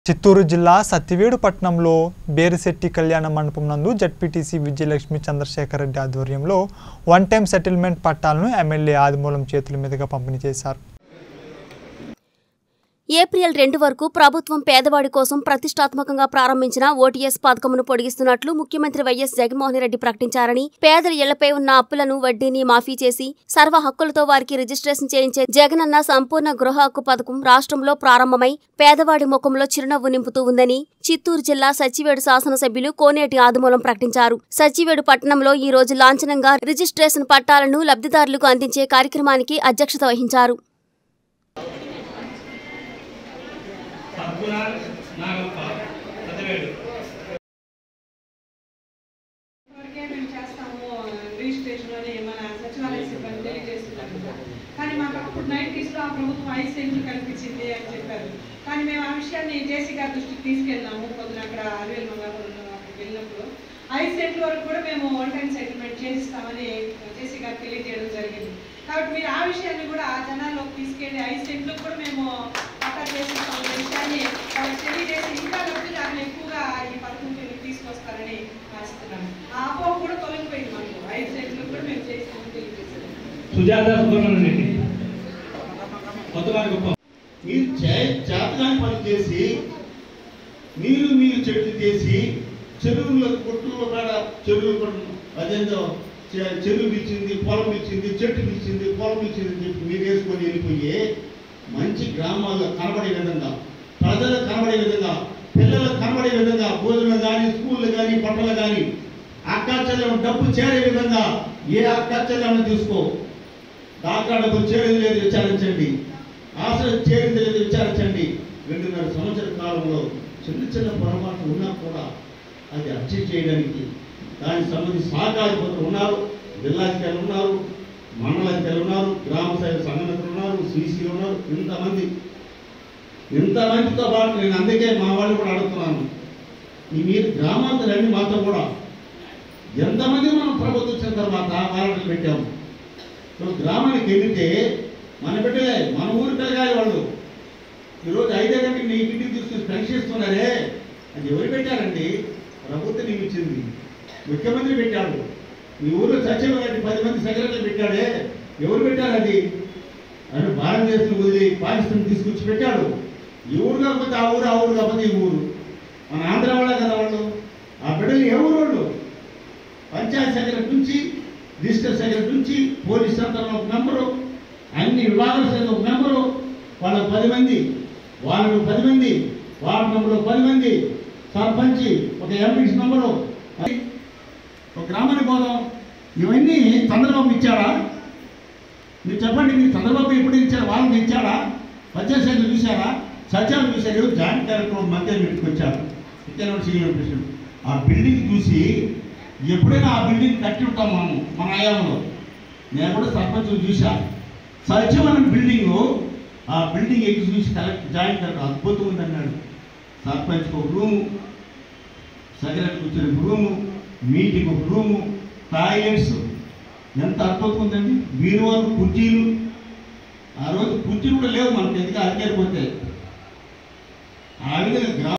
చిత్తూరు జిల్లా సత్తివేడు పట్టణంలో బేరిశెట్టి కళ్యాణ మండపం నందు జడ్పీటీసీ విజయలక్ష్మి చంద్రశేఖర్ రెడ్డి ఆధ్వర్యంలో వన్ టైం సెటిల్మెంట్ పట్టాలను ఎమ్మెల్యే ఆదిమూలం చేతుల మీదుగా పంపిణీ చేశారు ఏప్రిల్ రెండు వరకు ప్రభుత్వం పేదవాడి కోసం ప్రతిష్టాత్మకంగా ప్రారంభించిన ఓటీఎస్ పథకమును పొడిగిస్తున్నట్లు ముఖ్యమంత్రి వైఎస్ జగన్మోహన్ రెడ్డి ప్రకటించారని పేదల ఇళ్లపై ఉన్న అప్పులను వడ్డీని మాఫీ చేసి సర్వ హక్కులతో వారికి రిజిస్ట్రేషన్ చేయించే జగనన్న సంపూర్ణ గృహ హక్కు పథకం రాష్ట్రంలో ప్రారంభమై పేదవాడి ముఖంలో చిరునవ్వు నింపుతూ ఉందని చిత్తూరు జిల్లా సచివేడు శాసనసభ్యులు కోనేటి ఆదిమూలం ప్రకటించారు సచివేడు పట్టణంలో ఈ రోజు లాంఛనంగా రిజిస్ట్రేషన్ పట్టాలను లబ్ధిదారులకు అందించే కార్యక్రమానికి అధ్యక్షత వహించారు సద్గుణ నాగప్ప చదివాడు వరకే మేము చేస్తాము రిజిస్ట్రేషన్ అని మన సచివాలయ సిబ్బంది తెలియజేస్తున్నారు కానీ మాకు అప్పుడు నైన్టీస్లో ఆ ప్రభుత్వం ఐదు సెంట్లు కల్పించింది అని చెప్పారు కానీ మేము ఆ విషయాన్ని జేసీ గారి దృష్టికి తీసుకెళ్ళాము పొద్దున అక్కడ అరవేలు మంగాపురంలో అక్కడికి వెళ్ళినప్పుడు ఐదు సెంట్ల వరకు కూడా మేము వన్ టైం సెటిల్మెంట్ చేసిస్తామని జేసీ గారు తెలియజేయడం జరిగింది కాబట్టి మీరు ఆ విషయాన్ని కూడా ఆ జనాల్లోకి తీసుకెళ్ళి ఐదు సెంట్లకు కూడా మేము పట్టా చేసిస్తామనే విషయాన్ని వాళ్ళకి తెలియజేసి ఇంకా లబ్ధిదారులు ఎక్కువగా ఈ పథకం కింద తీసుకొస్తారని ఆశిస్తున్నాను ఆ అపోహ కూడా తొలగిపోయింది మనకు ఐదు సెంట్లకు కూడా మేము చేస్తామని తెలియజేశారు సుజాత సుబ్రహ్మణ్యం రెడ్డి కొత్తవారి గొప్ప మీరు చే- చేతగాని పని చేసి నీరు నీరు చెట్లు చేసి చెరువుల కొట్టుల్లో కాడ చెరువులు కొట్టు అదేందో చె- చెరువు ఇచ్చింది పొలం ఇచ్చింది చెట్టు ఇచ్చింది పొలం ఇచ్చింది అని చెప్పి మీరు వేసుకొని వెళ్ళిపోయి మంచి గ్రామాల్లో కనబడే విధంగా ప్రజలకు కనబడే విధంగా పిల్లలకు కనబడే విధంగా భోజనం కానీ స్కూళ్ళు కానీ బట్టలు కానీ అక్కాచెల్లెం డబ్బు చేరే విధంగా ఏ అక్కాచెల్లెం తీసుకో దాకా డబ్బులు చేరేది లేదు విచారించండి ఆశ్రయం చేరింది లేదు విచారించండి రెండున్నర సంవత్సర కాలంలో చిన్న చిన్న పొరపాట్లు ఉన్నా కూడా అది అర్జీ చేయడానికి దానికి సంబంధించి సహకారిపతులు ఉన్నారు జిల్లాధికారులు ఉన్నారు మండలాధికారులు ఉన్నారు గ్రామ స్థాయి సంఘటనలు ఉన్నారు సీసీలు ఉన్నారు ఇంతమంది ఇంతమందితో పాటు నేను అందుకే మా వాళ్ళు కూడా అడుగుతున్నాను ఈ మీరు గ్రామాంతర రండి మాతో కూడా ఎంతమంది మనం ప్రభుత్వం వచ్చిన తర్వాత వాలంటీర్లు పెట్టాము ఇప్పుడు గ్రామానికి వెళితే మన బిడ్డలే మన ఊరు పిల్లగాలి వాళ్ళు ఈరోజు ఐదే గంటకి నీ ఇంటికి తీసుకుని పెన్షన్ ఇస్తున్నారే అది ఎవరు పెట్టారండి ప్రభుత్వం నియమించింది ముఖ్యమంత్రి పెట్టాడు మీ ఊర్లో సచివాలయం పది మంది సెక్రటరీ పెట్టాడే ఎవరు పెట్టారండి అని భారతదేశం వదిలి పాకిస్తాన్ తీసుకొచ్చి పెట్టాడు ఈ ఊరు కాకపోతే ఆ ఊరు ఆ ఊరు కాకపోతే ఈ ఊరు మన ఆంధ్ర వాళ్ళే కదా వాళ్ళు ఆ బిడ్డలు ఏ ఊరు వాళ్ళు పంచాయత్ సెక్రటరీ నుంచి డిస్ట్రిక్ట్ సెక్రటరీ నుంచి పోలీస్ సెంటర్లో ఒక మెంబరు అన్ని విభాగాల సెంటర్ ఒక మెంబరు వాళ్ళకు పది మంది వాళ్ళకు పది మంది వార్డు మెంబర్లు పది మంది సర్పంచి ఒక ఎంపీసీ మెంబరు అది ఒక గ్రామానికి పోదాం ఇవన్నీ చంద్రబాబు ఇచ్చాడా మీరు చెప్పండి మీరు చంద్రబాబు ఎప్పుడు ఇచ్చారు వాళ్ళకి ఇచ్చాడా పంచాయత్ సెక్రటరీ చూశారా సత్యాలు చూశారు జాయింట్ కలెక్టర్ మధ్య పెట్టుకొచ్చారు ఇక్కడ సీనియర్ ప్రెసిడెంట్ ఆ బిల్డింగ్ చూసి ఎప్పుడైనా ఆ బిల్డింగ్ కట్టి ఉంటాం మనము మన ఆయాంలో నేను కూడా సర్పంచ్ చూసా సత్యమైన బిల్డింగ్ ఆ బిల్డింగ్ ఎక్కి చూసి కలెక్ట్ జాయింట్ కలెక్టర్ అద్భుతం ఉందన్నాడు సర్పంచ్కి ఒక రూము సెక్రటరీ కూర్చొని ఒక రూము మీటింగ్ ఒక రూము టాయిలెట్స్ ఎంత అద్భుతం ఉందండి బీరువాలు కుర్చీలు ఆ రోజు కుర్చీలు కూడా లేవు మనకి ఎందుకు అధికారిపోతే ఆ విధంగా గ్రా